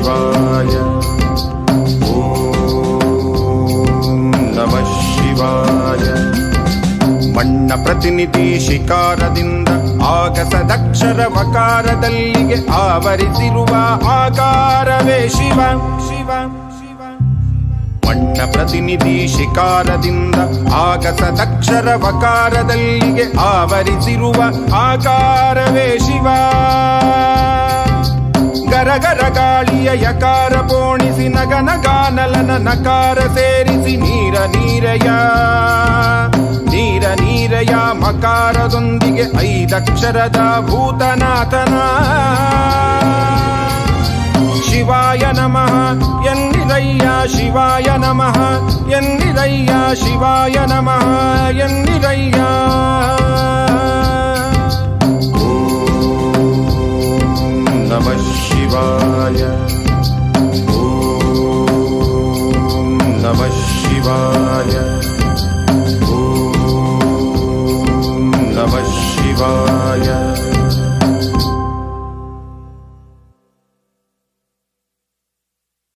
ಶಿವಾಯ ಓಂ ನಮಃ ಶಿವಾಯ ಮಣ್ಣ ಪ್ರತಿನಿಧಿ ಶಿಕಾರದಿಂದ ಆಗಸದಕ್ಷರ ವಕಾರದಲ್ಲಿಗೆ ಆವರಿಸಿರುವ ಆಕಾರವೇ ಶಿವ ಶಿವ ಶಿವ ಮಣ್ಣ ಪ್ರತಿನಿಧಿ ಶಿಕಾರದಿಂದ ಆಗಸದಕ್ಷರ ವಕಾರದಲ್ಲಿಗೆ ಆವರಿಸಿರುವ ಆಕಾರವೇ ಶಿವ ಗರಗರ ಗಾಳಿಯ ಯಕಾರ ಪೋಣಿಸಿ ನಗನ ಗಾನಲನ ನಕಾರ ಸೇರಿಸಿ ನೀರ ನೀರಯ ನೀರ ನೀರಯ ಮಕಾರದೊಂದಿಗೆ ಐದಕ್ಷರದ ಭೂತನಾಥನ ಶಿವಾಯ ನಮಃ ಎನ್ನಿರಯ್ಯ ಶಿವಾಯ ನಮಃ ಎನ್ನಿರಯ್ಯ ಶಿವಾಯ ನಮಃ ಎನ್ನಿರಯ್ಯ